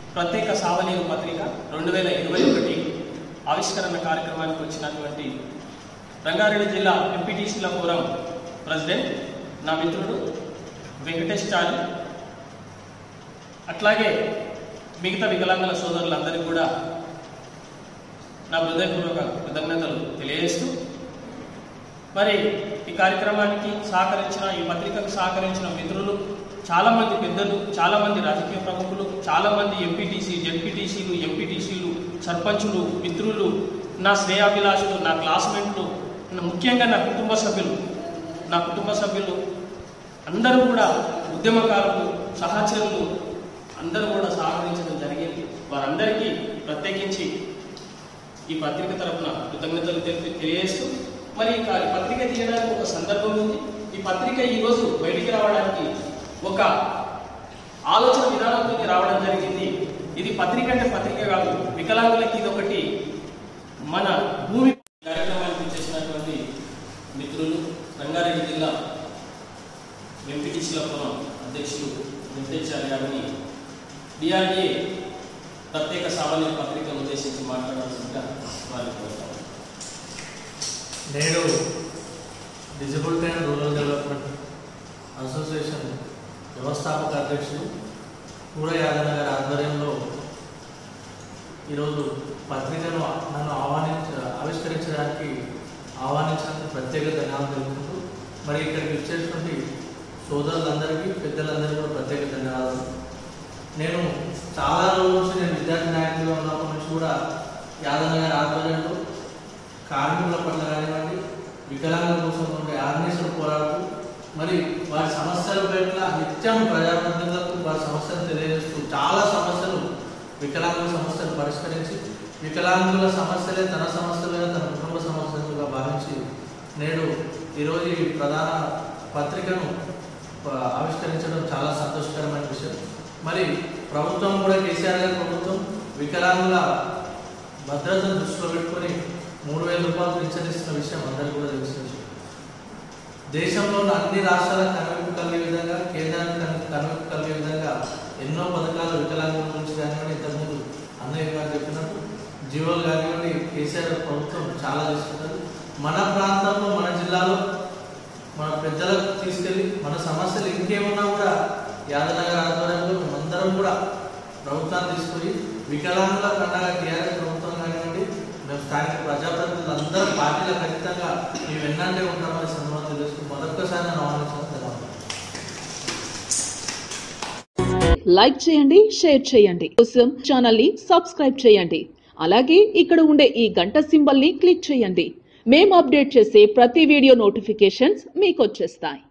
ప్రత్యేక సావనీయ పత్రిక రెండు వేల ఇరవై ఒకటి ఆవిష్కరణ కార్యక్రమానికి వచ్చినటువంటి రంగారెడ్డి జిల్లా ఎంపీటీసీల ఫోరం ప్రెసిడెంట్ నా మిత్రుడు వెంకటేష్ చారి అట్లాగే మిగతా వికలాంగుల సోదరులందరికీ కూడా నా హృదయపూర్వక కృతజ్ఞతలు తెలియజేస్తూ మరి ఈ కార్యక్రమానికి సహకరించిన ఈ పత్రికకు సహకరించిన మిత్రులు చాలామంది పెద్దలు చాలామంది రాజకీయ ప్రముఖులు చాలామంది ఎంపీటీసీ జెడ్పీటీసీలు ఎంపీటీసీలు సర్పంచులు మిత్రులు నా శ్రేయాభిలాషులు నా క్లాస్మేట్లు నా- ముఖ్యంగా నా కుటుంబ సభ్యులు నా కుటుంబ సభ్యులు అందరూ కూడా ఉద్యమకారులు సహచరులు అందరూ కూడా సహకరించడం జరిగింది వారందరికీ ప్రత్యేకించి ఈ పత్రిక తరపున కృతజ్ఞతలు తెలిపి తెలియజేస్తూ మరి ఈ కా- పత్రిక తీయడానికి ఒక సందర్భం ఉంది ఈ పత్రిక ఈరోజు బయటికి రావడానికి ఒక ఆలోచన విధానంతో రావడం జరిగింది ఇది పత్రిక అంటే పత్రిక కాదు వికలాంగులకి ఇది ఒకటి మన భూమి కార్యక్రమానికి చేసినటువంటి మిత్రులు రంగారెడ్డి జిల్లా ఎంపీటీసీల ఫోరం అధ్యక్షులు వెంకటేశ్వర గారిని డిఆర్డీఏ ప్రత్యేక సామాన్య పత్రికను ఉద్దేశించి మాట్లాడాల్సిందిగా వారికి కోరుతాను నేడు disability and rural development association వ్యవస్థాపక అధ్యక్షులు పూర యాదవ్ గారి ఆధ్వర్యంలో ఈరోజు పత్రికను నన్ను ఆహ్వానించ ఆవిష్కరించడానికి ఆహ్వానించినందుకు ప్రత్యేక ధన్యవాదాలు తెలుపుకుంటూ మరి ఇక్కడికి వచ్చేటువంటి సోదరులందరికీ పెద్దలందరికీ కూడా ప్రత్యేక ధన్యవాదాలు నేను చాలా రోజుల నుంచి నేను విద్యార్థి నాయకులుగా ఉన్నప్పటి నుంచి కూడా యాదవ్ గారి ఆధ్వర్యంలో కార్మికుల పట్ల కానివ్వండి వికలాంగుల కోసం ఉండే ఆర్గనైజేషన్ పోరాడుతూ మరి వారి సమస్యల పట్ల నిత్యం ప్రజాప్రతినిధులకు వారి సమస్యలు తెలియజేస్తూ చాలా సమస్యలు వికలాంగుల సమస్యలు పరిష్కరించి వికలాంగుల సమస్యలే తన సమస్యలుగా తన కుటుంబ సమస్యలుగా భావించి నేడు ఈరోజు ఈ ప్రధాన పత్రికను ఆ, ఆవిష్కరించడం చాలా సంతోషకరమైన విషయం మరి ప్రభుత్వం కూడా కేసీఆర్ గారి ప్రభుత్వం వికలాంగుల భద్రతను దృష్టిలో పెట్టుకొని మూడు వేల రూపాయలు పింఛనిస్తున్న విషయం అందరికీ కూడా తెలిసిన విషయం దేశంలో ఉన్న అన్ని రాష్ట్రాలకు కనువిప్పు కలిగే విధంగా కేంద్రానికి కను- కనువిప్పు కలిగే విధంగా ఎన్నో పథకాలు వికలాంగుల గురించి కానివ్వండి ఇంతకుముందు అన్నయ్య గారు చెప్పినట్టు జీవోలు కానివ్వండి కేసీఆర్ ప్రభుత్వం చాలా తీసుకుంటారు మన ప్రాంతంలో మన జిల్లాలో మన పెద్దలకు తీసుకెళ్ళి మన సమస్యలు ఇంకేమున్నా కూడా యాదనగర్ ఆధ్వర్యంలో మేమందరం కూడా ప్రభుత్వాన్ని తీసుకొని వికలాంగుల పండగ టీఆర్ఎస్ ప్రభుత్వం కానివ్వండి మేము స్థానిక ప్రజాప్రతినిధులు అందరం పార్టీల ఖచ్చితంగా మేము ఎన్నంటే ఉంటామని సందర్భంగా తెలుసుకుని మరొక్కసారి నేను ఆహ్వానించాను ధన్యవాదాలు లైక్ చేయండి షేర్ చేయండి కోసం ఛానల్ ని సబ్స్క్రైబ్ చేయండి అలాగే ఇక్కడ ఉండే ఈ గంట సింబల్ ని క్లిక్ చేయండి మేము అప్డేట్ చేసే ప్రతి వీడియో నోటిఫికేషన్స్ మీకు వచ్చేస్తాయి